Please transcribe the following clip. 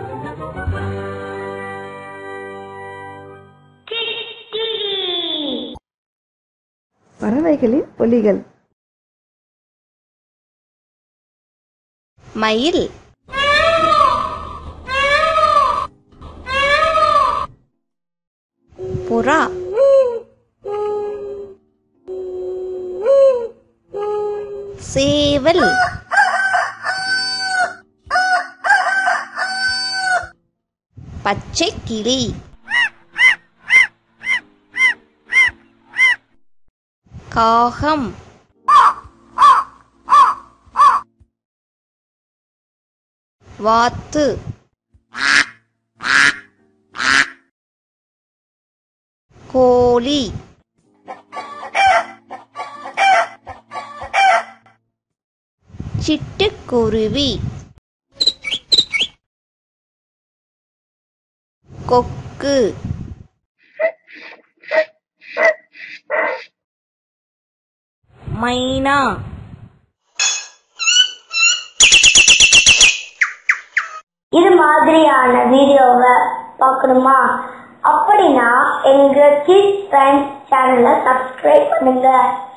பறவைகளின் ஒலிகள் மயில் புறா சேவல் பச்சை கிளி காகம் வாத்து கோழி சிட்டுக்குருவி கொக்கு மைனா இது மாதிரியான வீடியோவை பார்க்கணுமா அப்படின்னா எங்க கிட்ஸ் ஃப்ரெண்ட்ஸ் சேனலை சப்ஸ்கிரைப் பண்ணுங்க